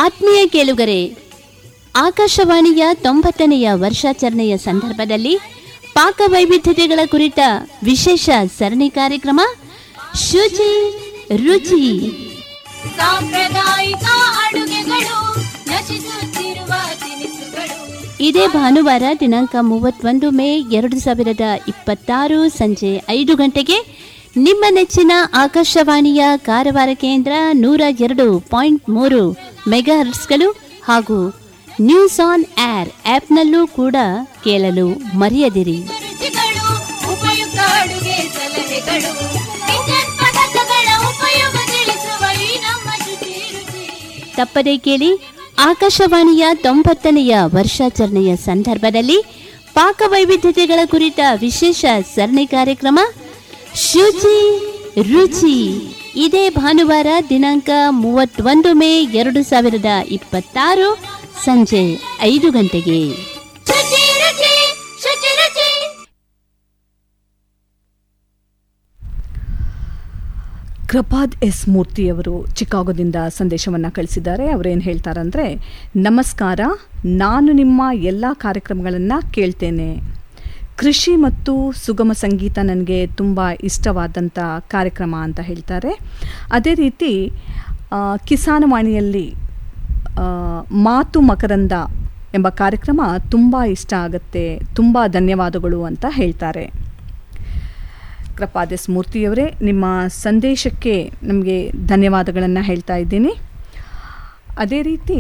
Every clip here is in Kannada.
ಆತ್ಮೀಯ ಕೇಳುಗರೆ ಆಕಾಶವಾಣಿಯ ತೊಂಬತ್ತನೆಯ ವರ್ಷಾಚರಣೆಯ ಸಂದರ್ಭದಲ್ಲಿ ಪಾಕ ವೈವಿಧ್ಯತೆಗಳ ಕುರಿತ ವಿಶೇಷ ಸರಣಿ ಕಾರ್ಯಕ್ರಮ ಶುಚಿ ರುಚಿ ಸಾಂಪ್ರದಾಯಿಕ ಅಡುಗೆಗಳು ನಶಿಸುತ್ತಿರುವ ತಿನಿಸುಗಳು ಇದೇ ಭಾನುವಾರ ದಿನಾಂಕ ಮೂವತ್ತೊಂದು ಮೇ ಎರಡು ಸಾವಿರದ ಇಪ್ಪತ್ತಾರು ಸಂಜೆ ಐದು ಗಂಟೆಗೆ ನಿಮ್ಮ ನೆಚ್ಚಿನ ಆಕಾಶವಾಣಿಯ ಕಾರವಾರ ಕೇಂದ್ರ ನೂರ ಎರಡು ಪಾಯಿಂಟ್ ಮೂರು ಮೆಗಾಹರ್ಟ್ಸ್ಗಳು ಹಾಗೂ ನ್ಯೂಸ್ ಆನ್ ಏರ್ ಆ್ಯಪ್ನಲ್ಲೂ ಕೂಡ ಕೇಳಲು ಮರೆಯದಿರಿ ರುಚಿಗಳು ಉಪಯುಕ್ತ ಅಡುಗೆ ಸಲಹೆಗಳು ಕಿಚನ್ ಪದಾರ್ಥಗಳ ಉಪಯೋಗ ತಿಳಿಸುವ ಈ ನಮ್ಮ ಶುಚಿ ರುಚಿ ತಪ್ಪದೇ ಕೇಳಿ ಆಕಾಶವಾಣಿಯ ತೊಂಬತ್ತನೆಯ ವರ್ಷಾಚರಣೆಯ ಸಂದರ್ಭದಲ್ಲಿ ಪಾಕ ವೈವಿಧ್ಯತೆಗಳ ಕುರಿತ ವಿಶೇಷ ಸರಣಿ ಕಾರ್ಯಕ್ರಮ ಶುಚಿ ರುಚಿ ಇದೇ ಭಾನುವಾರ ದಿನಾಂಕ ಮೂವತ್ತೊಂದು ಮೇ ಎರಡು ಸಾವಿರದ ಇಪ್ಪತ್ತಾರು ಸಂಜೆ ಐದು ಗಂಟೆಗೆ ಶುಚಿ ರುಚಿ ಶುಚಿ ರುಚಿ ಕೃಪಾದ್ ಎಸ್ ಮೂರ್ತಿಯವರು ಚಿಕಾಗೋದಿಂದ ಸಂದೇಶವನ್ನು ಕಳಿಸಿದ್ದಾರೆ ಅವರೇನು ಹೇಳ್ತಾರಂದರೆ ನಮಸ್ಕಾರ ನಾನು ನಿಮ್ಮ ಎಲ್ಲ ಕಾರ್ಯಕ್ರಮಗಳನ್ನು ಕೇಳ್ತೇನೆ ಕೃಷಿ ಮತ್ತು ಸುಗಮ ಸಂಗೀತ ನನಗೆ ತುಂಬ ಇಷ್ಟವಾದಂಥ ಕಾರ್ಯಕ್ರಮ ಅಂತ ಹೇಳ್ತಾರೆ ಅದೇ ರೀತಿ ಆ, ಕಿಸಾನವಾಣಿಯಲ್ಲಿ ಆ, ಮಾತು ಮಕರಂದ ಎಂಬ ಕಾರ್ಯಕ್ರಮ ತುಂಬ ಇಷ್ಟ ಆಗುತ್ತೆ ತುಂಬ ಧನ್ಯವಾದಗಳು ಅಂತ ಹೇಳ್ತಾರೆ ಕೃಪಾದೇಸ್ ಮೂರ್ತಿಯವರೇ ನಿಮ್ಮ ಸಂದೇಶಕ್ಕೆ ನಮಗೆ ಧನ್ಯವಾದಗಳನ್ನು ಹೇಳ್ತಾ ಇದ್ದೀನಿ ಅದೇ ರೀತಿ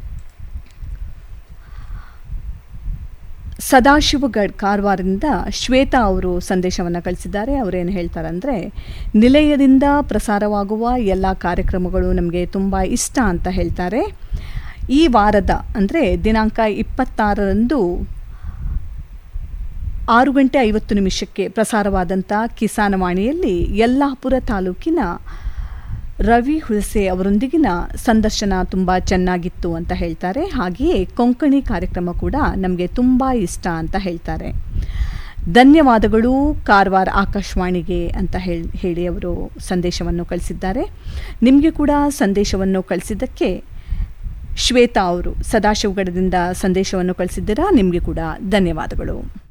ಸದಾಶಿವಗಢ್ ಕಾರವಾರದಿಂದ ಶ್ವೇತಾ ಅವರು ಸಂದೇಶವನ್ನು ಕಳಿಸಿದ್ದಾರೆ ಅವರೇನು ಹೇಳ್ತಾರೆ ಅಂದರೆ ನಿಲಯದಿಂದ ಪ್ರಸಾರವಾಗುವ ಎಲ್ಲ ಕಾರ್ಯಕ್ರಮಗಳು ನಮಗೆ ತುಂಬ ಇಷ್ಟ ಅಂತ ಹೇಳ್ತಾರೆ ಈ ವಾರದ ಅಂದರೆ ದಿನಾಂಕ ಇಪ್ಪತ್ತಾರರಂದು ಆರು ಗಂಟೆ ಐವತ್ತು ನಿಮಿಷಕ್ಕೆ ಪ್ರಸಾರವಾದಂಥ ಕಿಸಾನವಾಣಿಯಲ್ಲಿ ಯಲ್ಲಾಪುರ ತಾಲೂಕಿನ ರವಿ ಹುಲಸೆ ಅವರೊಂದಿಗಿನ ಸಂದರ್ಶನ ತುಂಬ ಚೆನ್ನಾಗಿತ್ತು ಅಂತ ಹೇಳ್ತಾರೆ ಹಾಗೆಯೇ ಕೊಂಕಣಿ ಕಾರ್ಯಕ್ರಮ ಕೂಡ ನಮಗೆ ತುಂಬ ಇಷ್ಟ ಅಂತ ಹೇಳ್ತಾರೆ ಧನ್ಯವಾದಗಳು ಕಾರವಾರ ಆಕಾಶವಾಣಿಗೆ ಅಂತ ಹೇಳಿ ಹೇಳಿ ಅವರು ಸಂದೇಶವನ್ನು ಕಳಿಸಿದ್ದಾರೆ ನಿಮಗೆ ಕೂಡ ಸಂದೇಶವನ್ನು ಕಳಿಸಿದ್ದಕ್ಕೆ ಶ್ವೇತಾ ಅವರು ಸದಾಶಿವಗಢದಿಂದ ಸಂದೇಶವನ್ನು ಕಳಿಸಿದ್ದೀರಾ ನಿಮಗೆ ಕೂಡ ಧನ್ಯವಾದಗಳು